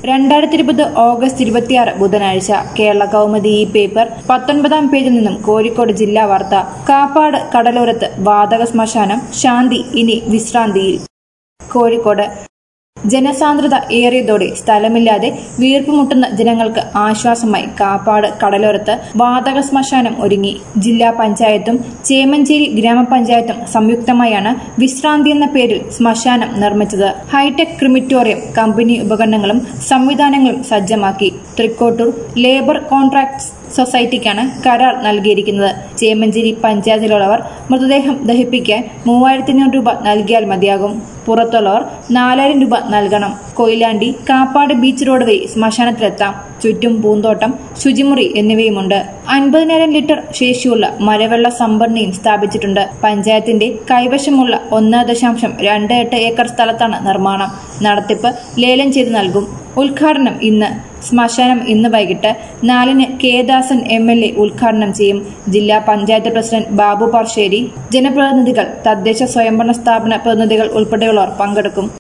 രണ്ടായിരത്തി ഇരുപത് ഓഗസ്റ്റ് ഇരുപത്തിയാറ് ബുധനാഴ്ച കേരള കൗമുദി ഈ പേപ്പർ പത്തൊൻപതാം പേജിൽ നിന്നും കോഴിക്കോട് ജില്ലാ വാർത്ത കാപ്പാട് കടലോരത്ത് വാതക ശ്മശാനം ശാന്തി ഇനി വിശ്രാന്തിയിൽ കോഴിക്കോട് ജനസാന്ദ്രത ഏറിയതോടെ സ്ഥലമില്ലാതെ വീർപ്പുമുട്ടുന്ന ജനങ്ങൾക്ക് ആശ്വാസമായി കാപ്പാട് കടലോരത്ത് വാതക ശ്മശാനം ഒരുങ്ങി ജില്ലാ പഞ്ചായത്തും ചേമഞ്ചേരി ഗ്രാമപഞ്ചായത്തും സംയുക്തമായാണ് വിശ്രാന്തി എന്ന പേരിൽ ശ്മശാനം നിർമ്മിച്ചത് ഹൈടെക് ക്രിമിറ്റോറിയം കമ്പനി ഉപകരണങ്ങളും സംവിധാനങ്ങളും സജ്ജമാക്കി തൃക്കോട്ടൂർ ലേബർ കോൺട്രാക്ട്സ് സൊസൈറ്റിക്കാണ് കരാർ നൽകിയിരിക്കുന്നത് ചേമഞ്ചേരി പഞ്ചായത്തിലുള്ളവർ മൃതദേഹം ദഹിപ്പിക്കാൻ മൂവായിരത്തി അഞ്ഞൂറ് രൂപ നൽകിയാൽ മതിയാകും പുറത്തുള്ളവർ നാലായിരം രൂപ നൽകണം കൊയിലാണ്ടി കാപ്പാട് ബീച്ച് റോഡ് വഴി ശ്മശാനത്തിലെത്താം ചുറ്റും പൂന്തോട്ടം ശുചിമുറി എന്നിവയുമുണ്ട് അൻപതിനായിരം ലിറ്റർ ശേഷിയുള്ള മഴവെള്ള സംഭരണിയും സ്ഥാപിച്ചിട്ടുണ്ട് പഞ്ചായത്തിന്റെ കൈവശമുള്ള ഒന്ന് ദശാംശം രണ്ട് എട്ട് ഏക്കർ സ്ഥലത്താണ് നിർമ്മാണം നടത്തിപ്പ് ലേലം ചെയ്ത് നൽകും ഉദ്ഘാടനം ഇന്ന് ശ്മശാനം ഇന്ന് വൈകിട്ട് നാലിന് K Dasan M L A ഉദ്ഘാടനം ചെയ്യും ജില്ലാ പഞ്ചായത്ത് പ്രസിഡന്റ് ബാബു പാർശ്ശേരി ജനപ്രതിനിധികൾ തദ്ദേശ സ്വയംഭരണ സ്ഥാപന പ്രതിനിധികൾ ഉൾപ്പെടെയുള്ളവർ പങ്കെടുക്കും